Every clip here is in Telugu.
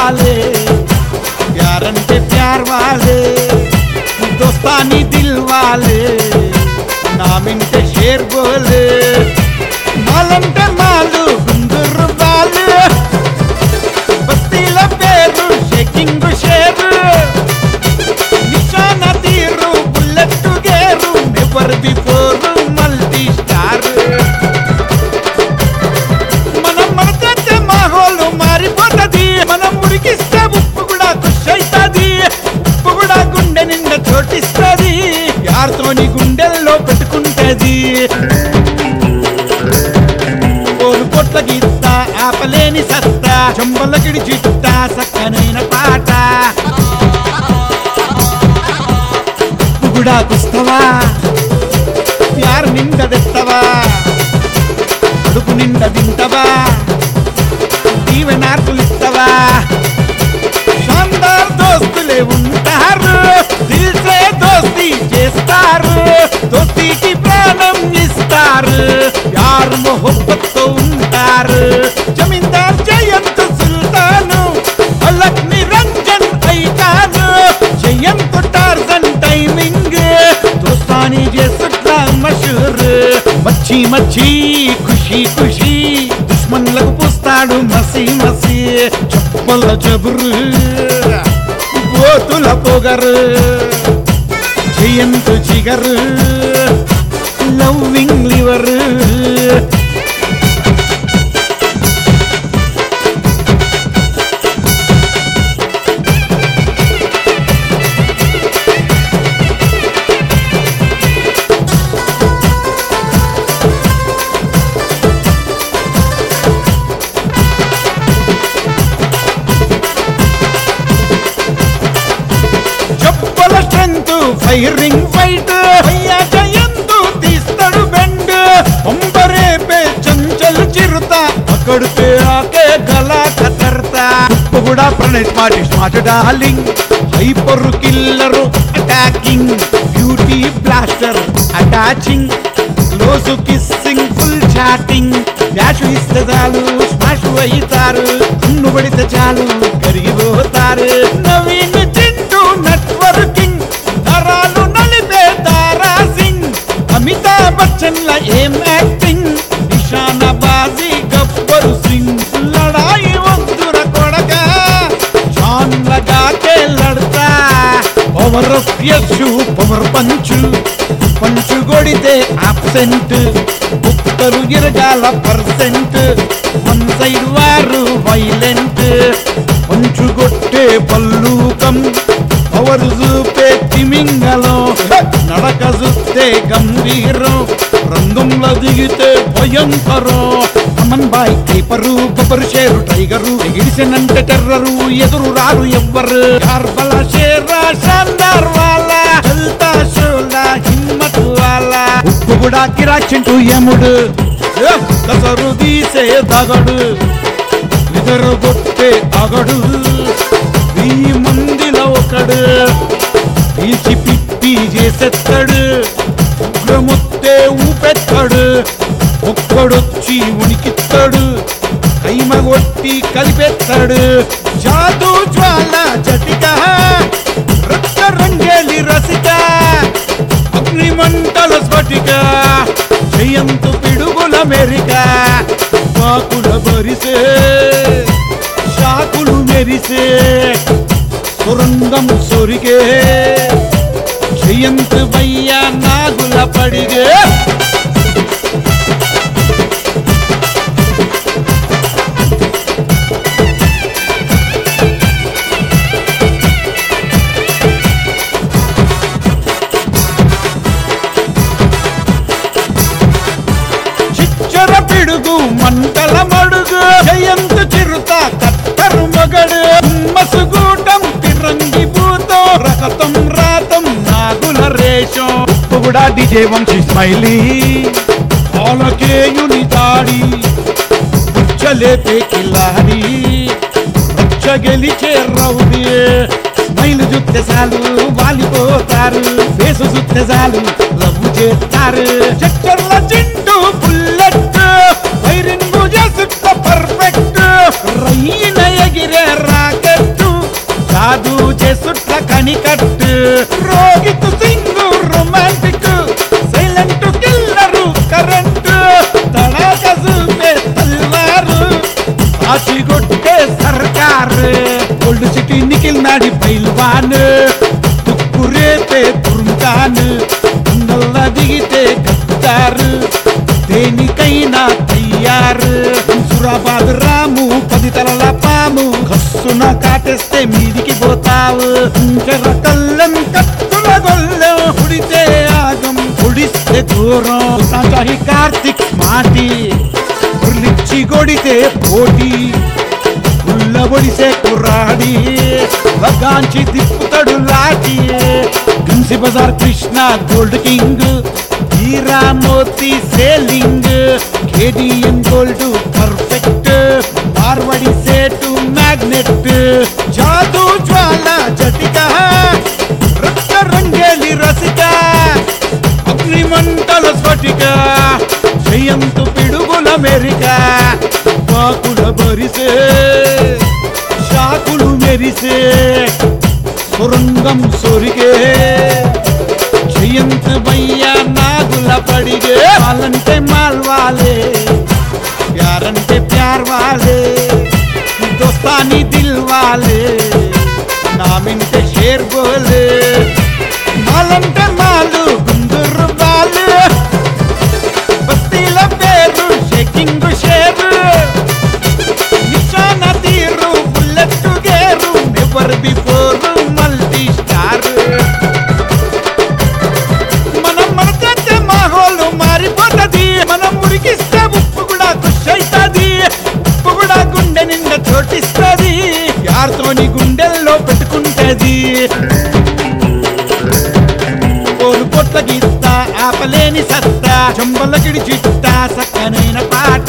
वाले प्यार అంటే प्यार वाले दोस्तानी दिल वाले నామింటే షేర్ బోలే మాలంటే మాలు గుందూరు బాలు బస్తీల పేరు షేకింగ్ షేరు నిశాన తీరు bullet gear never before multi star మనం మడతే మాహోలు మారిపోతది మనం ఉడికిస్తే ఉప్పు కూడా ఖుష్ అవుతుంది ఉప్పు కూడా గుండె నిండా చోటిస్తుంది యార్తోని గుండెల్లో పెట్టుకుంటది కోరు కొట్ల గీత ఆపలేని సత్తా చెంబలకిడి చిట్ట సక్కనైన పాట ఉప్పు కూడా కుస్తవా ప్యార్ నిందదెత్తవా కడుపు నిండా తింటవా దీవెనార్కులిస్తవా షాందార్ దోస్తులే ఉంటారు దిల్సే దోస్తి చేస్తారు దోస్తీకి ప్రాణం ఇస్తారు యార్ మొహబ్బత్తో ఉంటారు జమీందార్ జయంత్ సుల్తాను Alakh Niranjan icon Jayanth Tarzan timing దోస్తాని చేసుట్లా మషూర్ మచ్చి మచ్చి ఖుషి ఖుషి దుష్మన్లకు పూస్తాడు మసి మసి చెప్పల జబురు బోతుల పొగరు జయంతు జిగరు లవ్వింగ్ లివర్ చెప్పల స్ట్రెంత్ ఫైరింగ్ ఫైట్ అయ్యా జయంతు తీస్తాడు బెండ్ ఒంబరేపే చంచల్ చిరుత అక్కడితే ఆకే గల కతర్తా ఉప్పు కూడా Pranay smart smart darling hyper killer attacking beauty blaster attaching close kissing full chatting dash ఇస్తే చాలు స్మాష్ అవుతారు కన్ను పడితే చాలు కరిగిపోతారు నవీన్ చింటూ నెట్వర్కింగ్ నరాలు నలిపే తారా సింగ్ అమితాబ్ బచ్చన్ ల ఏం యాక్టింగ్ నిషాన బాజీ గబ్బరు సింగ్ లడాయి వంతుర కొడక జాన్ లగా కే లడతా power of Yash power punch punch కొడితే ఆబ్సెంట్ బుక్కలు ఇరగాల పర్సెంట్ వన్ సైడ్ వారు వైలెంట్ పంచు కొట్టే పల్లూకం పవర్ చూపే తిమింగలం నడక చూస్తే గంభీరం రంగంలో దిగితే భయంకరం అమన్ బాయ్ కైపరు బొబ్బరు షేరు టైగరు ఎగిడిసెనంటే టెర్రరు ఎదురు రారు ఎవ్వరు కార్బల షేరా షాందార్ వాలా చల్తా షోలా హిమ్మత్ వాలా ఉప్పు కూడా కిరాచింటూ యముడు ఏ, కసరు తీసే తగడు ఇద్దరు కొట్టే అగడు వెయ్యి మందిలో ఒకడు పీల్చి పిప్పి చేసెత్తాడు ఉగ్రముత్తే ఊపెత్తాడు ఒక్కడొచ్చి ఉనికిస్తాడు కైమ కొట్టి కలిపెత్తాడు జాదు జ్వాల జటిక రక్త రంగేలి రసిక అగ్నిమంటల స్ఫటిక జయంతు పిడుగుల మెరిక పాకుల బరిసే షాకులు మెరిసే సురంగం సొరిగే జయంత్ వయ్య నాగుల పడిగే చిచ్చర పిడుగు మంటల మడుగు జయంత్ చిరుత కత్తరు మగడు మసుగూటం తిరంగి భూతో రకతం రాతం నాగుల రేషం ఉప్పు కూడా డిజే వంశీ స్మైలీ పాలకేయుని దాడి పుచ్చలేపే కిల్లాడి రచ్చ గెలిచే రౌడీ స్మైల్ జుత్తే చాలు వాలిపోతారు ఫేసు జుత్తే చాలు లవ్ చేస్తారు చక్కర్ల చింటూ బుల్లెట్ వైరింగ్ చేస్తున్న పర్ఫెక్ట్ రయ్యిన ఎగిరే రాకెట్ సిటీ నిఖిల్ నాడి పైల్వాన్ తుక్కు రేపే తురుంకాన్ నల్ల దిగితే కత్తారు దేనికైనా తయ్యారు హుజురాబాద్ రాము పది తలల పాము కస్సున కాటేస్తే మీదికి పోతావు ఇంకర కళ్ళం కత్తుల గొల్లెం హుడితే ఆగం హుడిస్తే దూరం సాచాహి కార్తిక్ మాటి ఉర్లిచ్చి కొడితే పోటీ ఉల్ల ఒడిసే కుర్రాడి వగాంచి తిప్పుతాడు లాటి గన్సి బజార్ కృష్ణ గోల్డ్ కింగ్ హీరా మోతి selling KDM gold perfect Marwadi సేటు మ్యాగ్నెట్ జాదు జ్వాల జటిక రక్త రంగేలి రసిక అగ్నిమంటల స్ఫటిక జయంతు పిడుగుల మెరిక పాకుల బరిసే షాకులు మెరిసే సొరంగం సొరిగే జయంత్ భయ్య నాగుల పడిగే వాళ్ళంటే మాల్వాలే ప్యారంటే ప్యార్ వాలే దోస్తాని దిల్ వాలే నామింటే షేర్ బోలే మాలంటే మాలు గుందురు బాలు బస్తీల పేరు షేకింగ్ షేరు నిశాన తీరు bullet gear never before multi star మనం మనకైతే మాహోలు మారిపోతది మనం ఉరికిస్తే ఉప్పు కూడా ఖుష్ అవుతుంది ఉప్పు కూడా గుండె నిండా చోటిస్తుంది యార్తోని గుండెల్లో పెట్టుకుంటది కోరు పొట్ల గీత ఆపలేని సత్తా చెంబల గిడి చిట్ట సక్కనైన పాట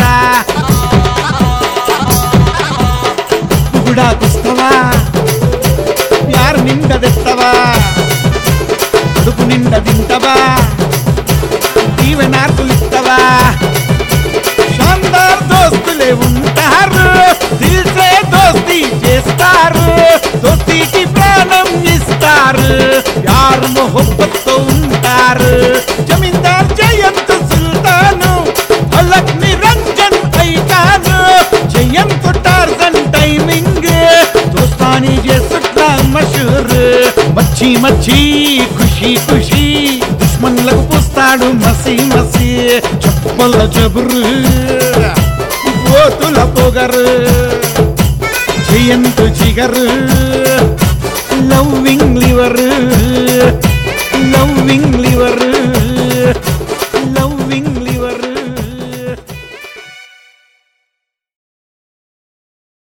ఉప్పు కూడా కుస్తవా యారు నిండా తెస్తవా కడుపు నిండా తింటవా దీవెనార్కులు ఇస్తవా షాందార్ దోస్తులే ఉంటారు దిల్సే దోస్తి చేస్తారు దోస్తీకి ప్రాణం ఇస్తారు యారు మొహబ్బత్తో ఉంటారు జమీందార్ జయంత్ సుల్తాను Alakh Niranjan icon Jayanth Tarzan timing దోస్తాని చేసుట్లా మషూర్ మచ్చి మచ్చి ఖుషి ఖుషి దుష్మన్లకు పూస్తాడు మసి మసి చెప్పల జబరు ఓతుల పొగరు జయంతు జిగరు లవ్వింగ్ లివర్ లవ్వింగ్ లివర్